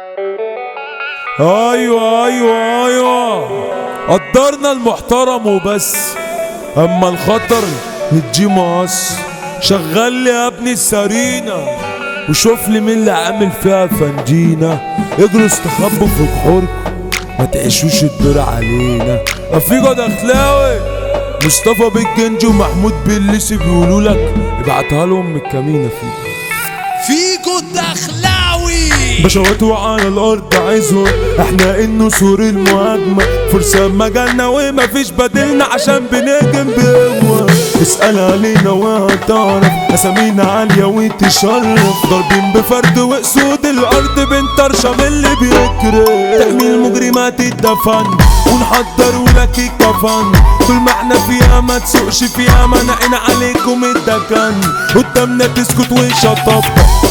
ايوه ايوه ايوه قدرنا المحترم وبس اما الخطر يجي مقص شغل لي يا ابني السرينة وشوف لي مين اللي عامل فيها فنجينة اجروا استخبوا في جحوركم ما تعيشوش الدور علينا افيجو دخلاوي مصطفى بالجنج ومحمود بالليسي بيقولوا لك ابعتها لهم من الكمينة فيه فيجو الدخلاوي بشوات وعلى الارض عايزهم احنا النسور المهاجمة فرصة مجالنا ومفيش بديلنا عشان بنهجم بقوة اسأل علينا وهتعرف اسامينا عالية وتشرف ضاربين بفرد واسود الارض بنطرشة من اللي بيكره تحميل مجرمات الدفن ونحضر ولك الكفن طول ما احنا فيها ما تسوقش فيها منعنا عليكم الدكن قدامنا تسكت وشطب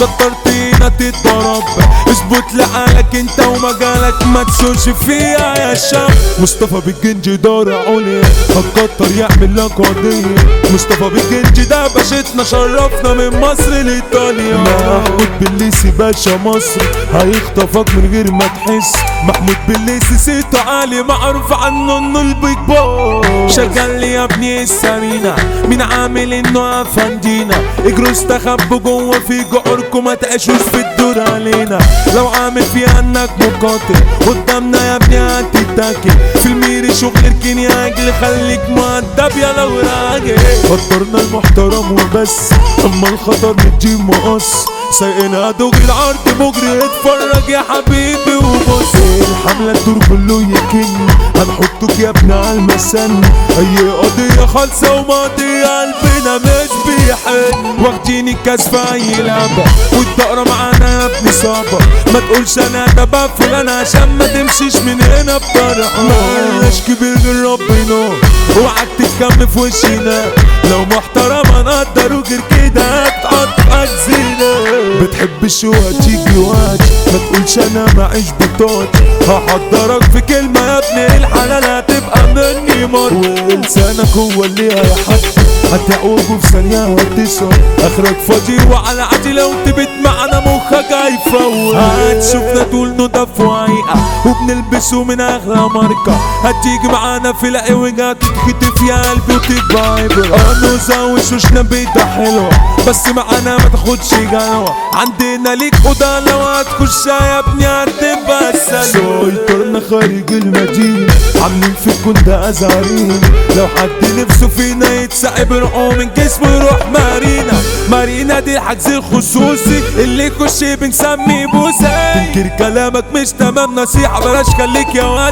كترتينا تتضرب اثبت لحالك انت ومجالك ما تسوقش فيها يا شاب مصطفى بالجنج دار عليا هتكتر يعمل لك قضية مصطفى بالجنج ده باشتنا شرفنا من مصر لايطاليا محمود بالليسي باشا مصر هيخطفك من غير ما تحس محمود بالليسي صيته عالي معروف عنه انه البيج بوس شغال لي يا ابني السمينة مين عامل انه افندينا اجروا استخبوا جوه في جعوركم ما تعيشوش في الدور علينا لو عامل فيها انك مقاتل قدامنا يا ابني هتتاكل في الميري شغل اركن يا اجل خليك مؤدب يا لو راجل قدرنا المحترم وبس اما الخطر بتجيب مقص سايقنا دغري العرض مجري اتفرج يا حبيبي وبص الحملة الدور كله يكن هنحطك يا ابني على المسن اي قضية خالصة وماضية قلبنا مش بيحن واخدين الكاس في اي لعبة والدقرة معانا يا ابني صعبة ما تقولش انا ده بقفل انا عشان ما تمشيش من هنا بطرح مالناش كبير غير ربنا اوعك تتكم في وشنا لو محترم هنقدر وغير كده هتقعد زينة بتحب الشو هتيجي وقت ما تقولش انا معيش بطاط هحضرك في كلمة يا ابني الحلال هتبقى مني مر ولسانك هو اللي هيحط هتعوجه في ثانية هتصل اخرك فاضي وعلى عادي لو تبت معانا مخك هيفوت هتشوفنا دول نضف وعيقة وبنلبسه من اغلى ماركة هتيجي معانا في العوج هتتخطف يا قلبي وتبقى عبرة انوزة وشوشنا بيضة حلوة بس معانا ما تاخدش جلوة عندنا ليك اوضة لو هتخش يا ابني هتبقى السلوى سيطرنا خارج المدينة عاملين في الكون ازارين لو حد نفسه فينا يتسحب روحه من جسمه يروح مارينا مارينا دي الحجز الخصوصي اللي يخش بنسميه بوسة تنكر كلامك مش تمام نصيحة بلاش خليك يا واد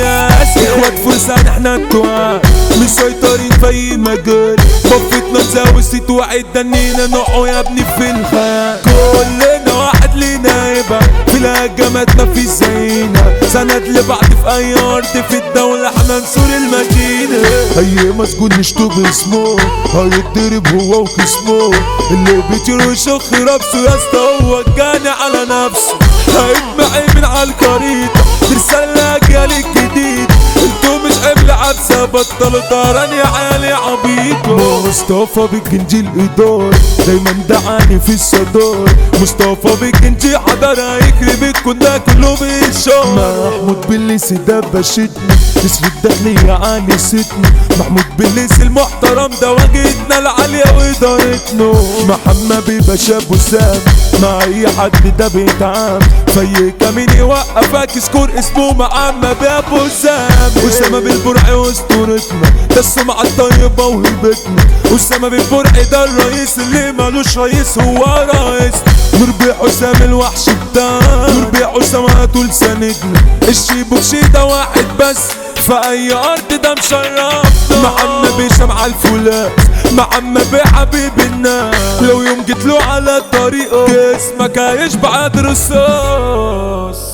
سياسي اخوات فرسان احنا التوعان مسيطرين في اي مجال بفتنا نساوي ست واحد دنينا نوعه يا ابني في الخيال كلنا واحد لينا يبقى في الهجمات ما في زينا سند لبعض في اي ارض في الدولة احنا نسور المدينة اي مسجون نشتغل اسمه هيتضرب هو وخصمه اللي بيطير ويشخ راسه يا اسطى هو الجاني على نفسه هيتمعي من على الخريطة ترسل الاجيال الجديد انتوا مش قبل عبسة بطلوا طيران يا عيال عبيطة مصطفى بالجنجي الإدار دايما دعاني في الصدار مصطفى بالجنجي حضر هيخرب كنا كله بالشار محمود بالليسي ده بشتني نسر الداخلية عالي ستني محمود بالليسي المحترم ده واجهتنا العالية وإدارتنا محمد بيبقى شاب وسام مع أي حد ده بيتعام في كمين يوقفك سكور اسمه محمد بابو سام أسامة بالبرع واسطورتنا ده السمعة الطيبة وهيبتنا أسامة بالبرع ده الرئيس اللي مالوش رئيس هو رئيس نور بيه حسام الوحش بتاع نور بيه حسام طول سندنا الشيبوك شي ده واحد بس في اي ارض ده مشرفنا محمد بيه على الفولاس محمد بيه حبيب الناس لو يوم جيت له على الطريق جسمك هيشبع الرصاص